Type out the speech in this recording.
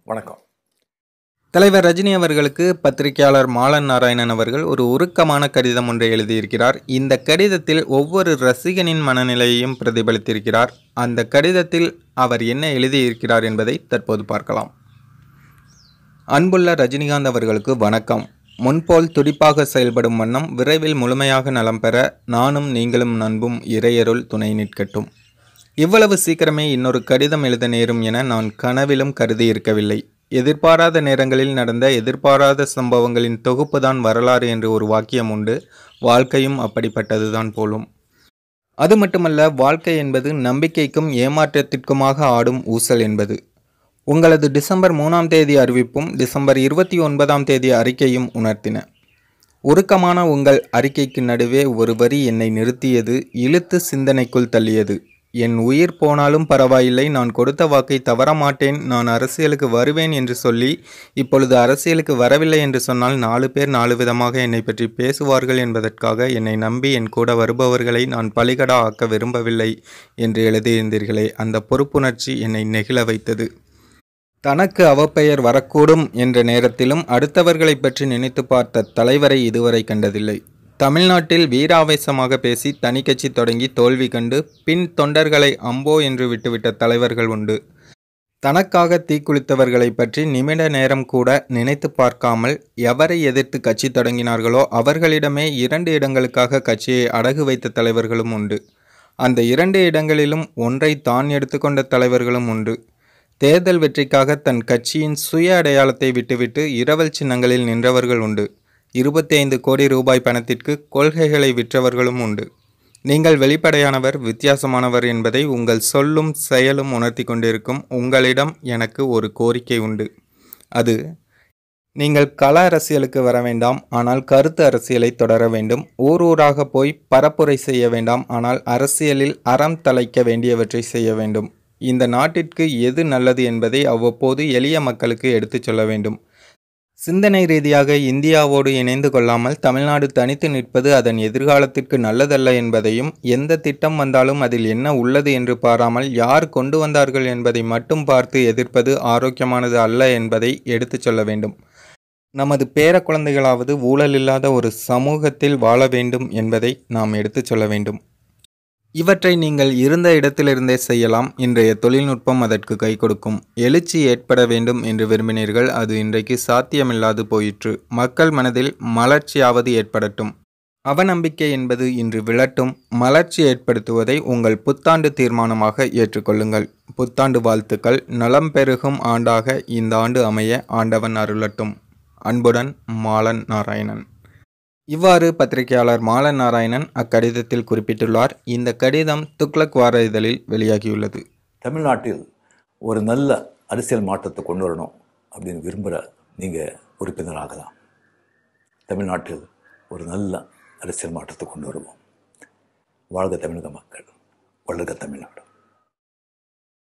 வணக்கம் தலைவர் ரஜினி அவர்களுக்கு பத்திரிகையாளர் மாலன் நாராயணன் அவர்கள் ஒரு உருக்கமான கடிதம் ஒன்றை எழுதியிருக்கிறார் இந்த கடிதத்தில் ஒவ்வொரு ரசிகனின் மனநிலையையும் பிரதிபலித்திருக்கிறார் அந்த கடிதத்தில் அவர் என்ன எழுதியிருக்கிறார் என்பதை தற்போது பார்க்கலாம் அன்புள்ள ரஜினிகாந்த் அவர்களுக்கு வணக்கம் முன்போல் துடிப்பாக செயல்படும் வண்ணம் விரைவில் முழுமையாக நலம் பெற நானும் நீங்களும் நண்பும் இறையருள் துணை நிற்கட்டும் இவ்வளவு சீக்கிரமே இன்னொரு கடிதம் எழுத நேரும் என நான் கனவிலும் கருதி இருக்கவில்லை எதிர்பாராத நேரங்களில் நடந்த எதிர்பாராத சம்பவங்களின் தொகுப்புதான் வரலாறு என்று ஒரு வாக்கியம் உண்டு வாழ்க்கையும் அப்படிப்பட்டதுதான் போலும் அது மட்டுமல்ல வாழ்க்கை என்பது நம்பிக்கைக்கும் ஏமாற்றத்திற்குமாக ஆடும் ஊசல் என்பது உங்களது டிசம்பர் மூணாம் தேதி அறிவிப்பும் டிசம்பர் இருபத்தி ஒன்பதாம் தேதி அறிக்கையும் உணர்த்தின உருக்கமான உங்கள் அறிக்கைக்கு நடுவே ஒரு வரி என்னை நிறுத்தியது இழுத்து சிந்தனைக்குள் தள்ளியது என் உயிர் போனாலும் பரவாயில்லை நான் கொடுத்த வாக்கை தவற மாட்டேன் நான் அரசியலுக்கு வருவேன் என்று சொல்லி இப்பொழுது அரசியலுக்கு வரவில்லை என்று சொன்னால் நாலு பேர் நாலு விதமாக என்னை பற்றி பேசுவார்கள் என்பதற்காக என்னை நம்பி என் கூட வருபவர்களை நான் பலிகடா ஆக்க விரும்பவில்லை என்று எழுதியிருந்தீர்களே அந்த பொறுப்புணர்ச்சி என்னை நெகிழ வைத்தது தனக்கு அவப்பெயர் வரக்கூடும் என்ற நேரத்திலும் அடுத்தவர்களை பற்றி நினைத்து பார்த்த தலைவரை இதுவரை கண்டதில்லை தமிழ்நாட்டில் வீராவேசமாக பேசி தனி கட்சி தொடங்கி தோல்வி கண்டு பின் தொண்டர்களை அம்போ என்று விட்டுவிட்ட தலைவர்கள் உண்டு தனக்காக தீக்குளித்தவர்களை பற்றி நிமிட நேரம் கூட நினைத்து பார்க்காமல் எவரை எதிர்த்து கட்சி தொடங்கினார்களோ அவர்களிடமே இரண்டு இடங்களுக்காக கட்சியை அடகு வைத்த தலைவர்களும் உண்டு அந்த இரண்டு இடங்களிலும் ஒன்றை தான் எடுத்துக்கொண்ட தலைவர்களும் உண்டு தேர்தல் வெற்றிக்காக தன் கட்சியின் சுய அடையாளத்தை விட்டுவிட்டு இரவல் சின்னங்களில் நின்றவர்கள் உண்டு இருபத்தி ஐந்து கோடி ரூபாய் பணத்திற்கு கொள்கைகளை விற்றவர்களும் உண்டு நீங்கள் வெளிப்படையானவர் வித்தியாசமானவர் என்பதை உங்கள் சொல்லும் செயலும் உணர்த்தி கொண்டிருக்கும் உங்களிடம் எனக்கு ஒரு கோரிக்கை உண்டு அது நீங்கள் கள அரசியலுக்கு வர வேண்டாம் ஆனால் கருத்து அரசியலை தொடர வேண்டும் ஊர் ஊராக போய் பரப்புரை செய்ய வேண்டாம் ஆனால் அரசியலில் அறம் தலைக்க வேண்டியவற்றை செய்ய வேண்டும் இந்த நாட்டிற்கு எது நல்லது என்பதை அவ்வப்போது எளிய மக்களுக்கு எடுத்துச் சொல்ல வேண்டும் சிந்தனை ரீதியாக இந்தியாவோடு இணைந்து கொள்ளாமல் தமிழ்நாடு தனித்து நிற்பது அதன் எதிர்காலத்திற்கு நல்லதல்ல என்பதையும் எந்த திட்டம் வந்தாலும் அதில் என்ன உள்ளது என்று பாராமல் யார் கொண்டு வந்தார்கள் என்பதை மட்டும் பார்த்து எதிர்ப்பது ஆரோக்கியமானது அல்ல என்பதை எடுத்துச் சொல்ல வேண்டும் நமது பேர குழந்தைகளாவது ஊழல் இல்லாத ஒரு சமூகத்தில் வாழ வேண்டும் என்பதை நாம் எடுத்துச் சொல்ல வேண்டும் இவற்றை நீங்கள் இருந்த இடத்திலிருந்தே செய்யலாம் இன்றைய தொழில்நுட்பம் அதற்கு கை கொடுக்கும் எழுச்சி ஏற்பட வேண்டும் என்று விரும்பினீர்கள் அது இன்றைக்கு சாத்தியமில்லாது போயிற்று மக்கள் மனதில் மலர்ச்சியாவது ஏற்படட்டும் அவநம்பிக்கை என்பது இன்று விழட்டும் மலர்ச்சி ஏற்படுத்துவதை உங்கள் புத்தாண்டு தீர்மானமாக ஏற்றுக்கொள்ளுங்கள் புத்தாண்டு வாழ்த்துக்கள் நலம் பெருகும் ஆண்டாக இந்த ஆண்டு அமைய ஆண்டவன் அருளட்டும் அன்புடன் மாலன் நாராயணன் இவ்வாறு பத்திரிகையாளர் மாலன் நாராயணன் அக்கடிதத்தில் குறிப்பிட்டுள்ளார் இந்த கடிதம் துக்ளக் வார இதழில் வெளியாகியுள்ளது தமிழ்நாட்டில் ஒரு நல்ல அரசியல் மாற்றத்தை கொண்டு வரணும் அப்படின்னு விரும்புகிற நீங்கள் உறுப்பினராகலாம் தமிழ்நாட்டில் ஒரு நல்ல அரசியல் மாற்றத்தை கொண்டு வருவோம் வாழ்க தமிழக மக்கள் வளர்க தமிழ்நாடு